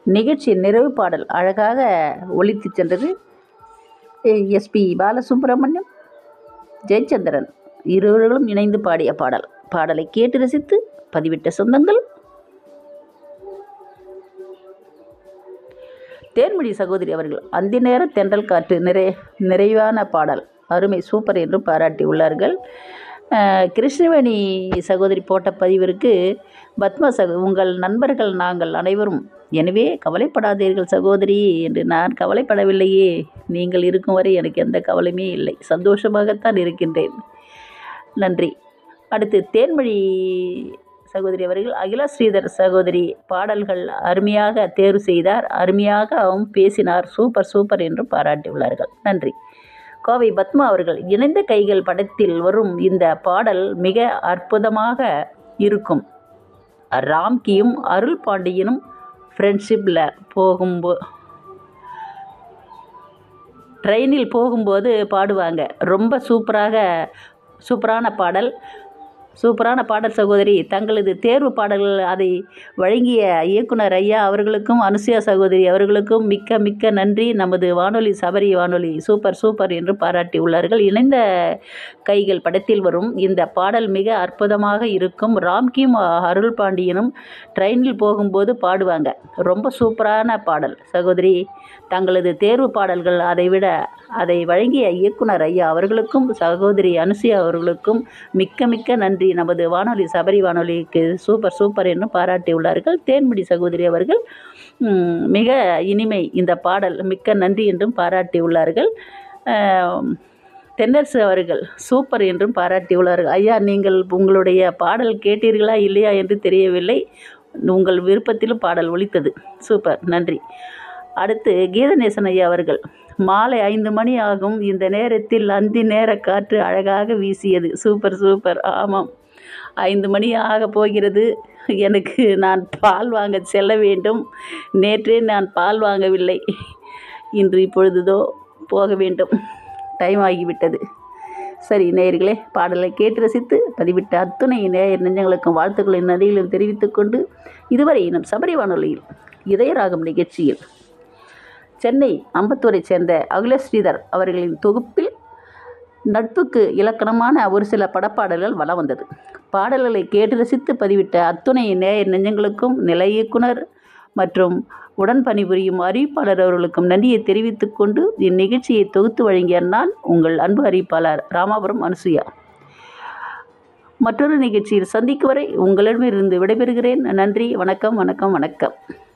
நிகழ்ச்சியின் நிறைவு பாடல் அழகாக ஒலித்து சென்றது எஸ்பி பாலசுப்ரமணியம் ஜெயச்சந்திரன் இருவர்களும் இணைந்து பாடிய பாடல் பாடலை கேட்டு ரசித்து பதிவிட்ட சொந்தங்கள் தேன்மொழி சகோதரி அவர்கள் அந்த நேர தென்றல் காற்று நிறை நிறைவான பாடல் அருமை சூப்பர் என்று பாராட்டி உள்ளார்கள் அஹ், கிருஷ்ணவேணி சகோதரி போட்ட பதிவிற்கு பத்மா சகோ உங்கள் நண்பர்கள் நாங்கள் அனைவரும் எனவே கவலைப்படாதீர்கள் சகோதரி என்று நான் கவலைப்படவில்லையே நீங்கள் இருக்கும் வரை எனக்கு எந்த கவலையுமே இல்லை சந்தோஷமாகத்தான் இருக்கின்றேன் நன்றி அடுத்து தேன்மொழி சகோதரி அவர்கள் அகிலா ஸ்ரீதர் சகோதரி பாடல்கள் அருமையாக தேர்வு செய்தார் அருமையாகவும் பேசினார் சூப்பர் சூப்பர் என்று பாராட்டியுள்ளார்கள் நன்றி கோவை பத்மா அவர்கள் இணைந்த கைகள் படத்தில் வரும் இந்த பாடல் மிக அற்புதமாக இருக்கும் ராம்கியும் அருள் பாண்டியனும் ஃப்ரெண்ட்ஷிப்பில் போகும்போ ட்ரெயினில் போகும்போது பாடுவாங்க ரொம்ப சூப்பராக சூப்பரான பாடல் சூப்பரான பாடல் சகோதரி தங்களது தேர்வு பாடல்கள் அதை வழங்கிய இயக்குனர் ஐயா அவர்களுக்கும் அனுசுயா சகோதரி அவர்களுக்கும் மிக்க மிக்க நன்றி நமது வானொலி சபரி வானொலி சூப்பர் சூப்பர் என்று பாராட்டி உள்ளார்கள் இணைந்த கைகள் படத்தில் வரும் இந்த பாடல் மிக அற்புதமாக இருக்கும் ராம்கியும் அருள் பாண்டியனும் ட்ரெயினில் போகும்போது பாடுவாங்க ரொம்ப சூப்பரான பாடல் சகோதரி தங்களது தேர்வு பாடல்கள் அதைவிட அதை வழங்கிய இயக்குனர் ஐயா அவர்களுக்கும் சகோதரி அனுசுயா அவர்களுக்கும் மிக்க மிக்க நன்றி நமது வானொலி சபரி வானொலிக்கு சூப்பர் சூப்பர் என்று பாராட்டியுள்ளார்கள் தேன்முடி சகோதரி அவர்கள் ம், மிக இனிமை இந்த பாடல் மிக்க நன்றி என்றும் பாராட்டியுள்ளார்கள் ஆம், தென்னரசு அவர்கள் சூப்பர் என்றும் பாராட்டியுள்ளார்கள் ஐயா நீங்கள் உங்களுடைய பாடல் கேட்டீர்களா இல்லையா என்று தெரியவில்லை உங்கள் விருப்பத்திலும் பாடல் ஒலித்தது சூப்பர் நன்றி அடுத்து கீதநேசன் ஐயா அவர்கள் மாலை ஐந்து மணி ஆகும் இந்த நேரத்தில் அந்தி நேர காற்று அழகாக வீசியது சூப்பர் சூப்பர் ஆமாம் ஐந்து மணி ஆக போகிறது எனக்கு நான் பால் வாங்க செல்ல வேண்டும் நேற்றே நான் பால் வாங்கவில்லை இன்று இப்பொழுதுதோ போக வேண்டும் டைம் ஆகிவிட்டது சரி நேயர்களே பாடலை கேட்டு ரசித்து பதிவிட்ட அத்துணை நேயர் நெஞ்சங்களுக்கும் வாழ்த்துக்களை நதியிலும் தெரிவித்துக்கொண்டு இதுவரை நம் சபரி வானொலியில் இதயராகம் நிகழ்ச்சியில் சென்னை அம்பத்தூரைச் சேர்ந்த அகில ஸ்ரீதர் அவர்களின் தொகுப்பில் நட்புக்கு இலக்கணமான ஒரு சில படப்பாடல்கள் வலம் வந்தது பாடல்களை கேட்டு ரசித்து பதிவிட்ட அத்துணை நேயர் நெஞ்சங்களுக்கும் நிலை இயக்குனர் மற்றும் உடன் பணிபுரியும் அறிவிப்பாளர் அவர்களுக்கும் நன்றியை தெரிவித்துக் கொண்டு இந்நிகழ்ச்சியை தொகுத்து வழங்கிய நான் உங்கள் அன்பு அறிவிப்பாளர் ராமாபுரம் அனுசுயா மற்றொரு நிகழ்ச்சியில் சந்திக்கும் வரை உங்களிடமிருந்து விடைபெறுகிறேன் நன்றி வணக்கம் வணக்கம் வணக்கம்